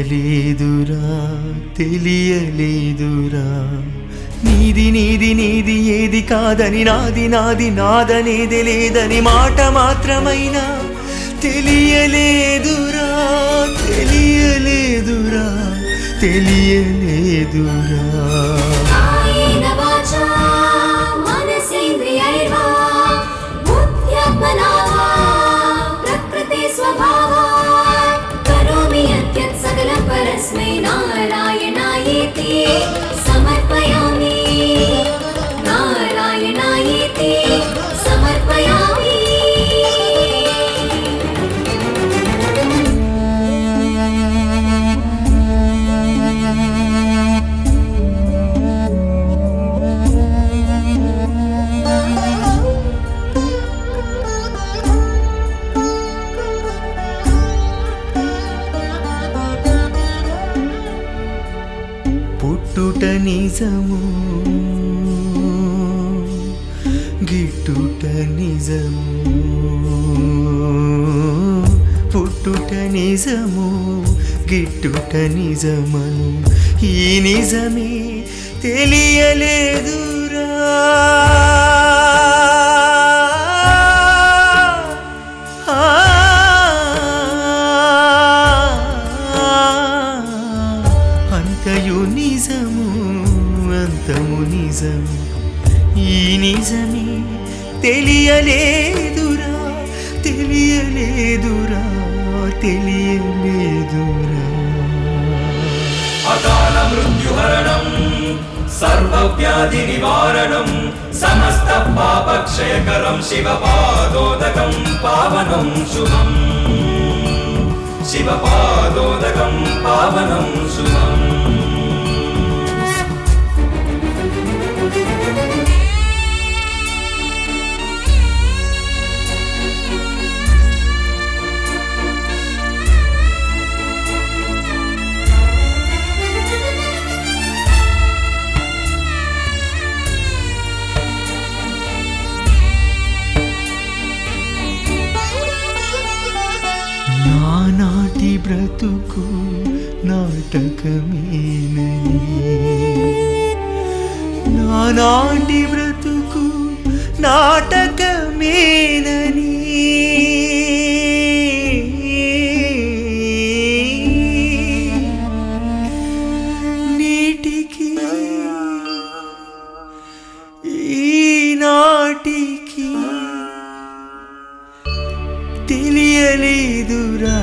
తెలియలేదురా తెలియలేదురా నీది నీది నీది ఏది కాదని నాది నాది నాదనేది లేదని మాట మాత్రమైనా తెలియలేదురా తెలియలేదురా తెలియలేదురా కాయేన వాచా మనసేంద్రియైర్వా బుద్ధ్యాత్మనా వా ప్రకృతి స్వభావాत् కరోమి యద్యత్ సకలం పరస్మై నారాయణాయేతి సమర్పయామి నారాయణాయేతి సమర్పయామి పుట్టుట నిజము గిట్టుట నిజము పుట్టుట నిజము గిట్టుట నిజమను ఈ నిజమే తెలియలేదురా అంతయు నిజము అంతము నిజము ఈ నిజమే తెలియలేదురా తెలియలేదురా తెలియలేదురా అకాల మృత్యుహరణం సర్వవ్యాధి నివారణం సమస్త పాపక్షయకరం శివపాదోదకం పావనం శుభం శివపాదోదకం పావనం శుభం నానాటి బ్రతుకు నాటకమేనని నానాటి బ్రతుకు నాటకమేనని నీటికి ఈనాటికి తెలియలేదురా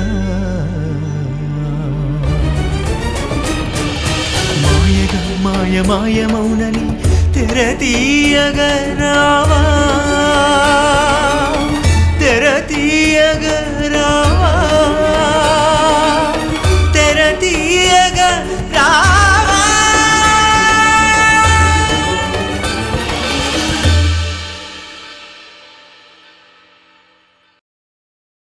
మాయగా మాయ మాయమౌనని తెర తీయగరావా తెర తీయగ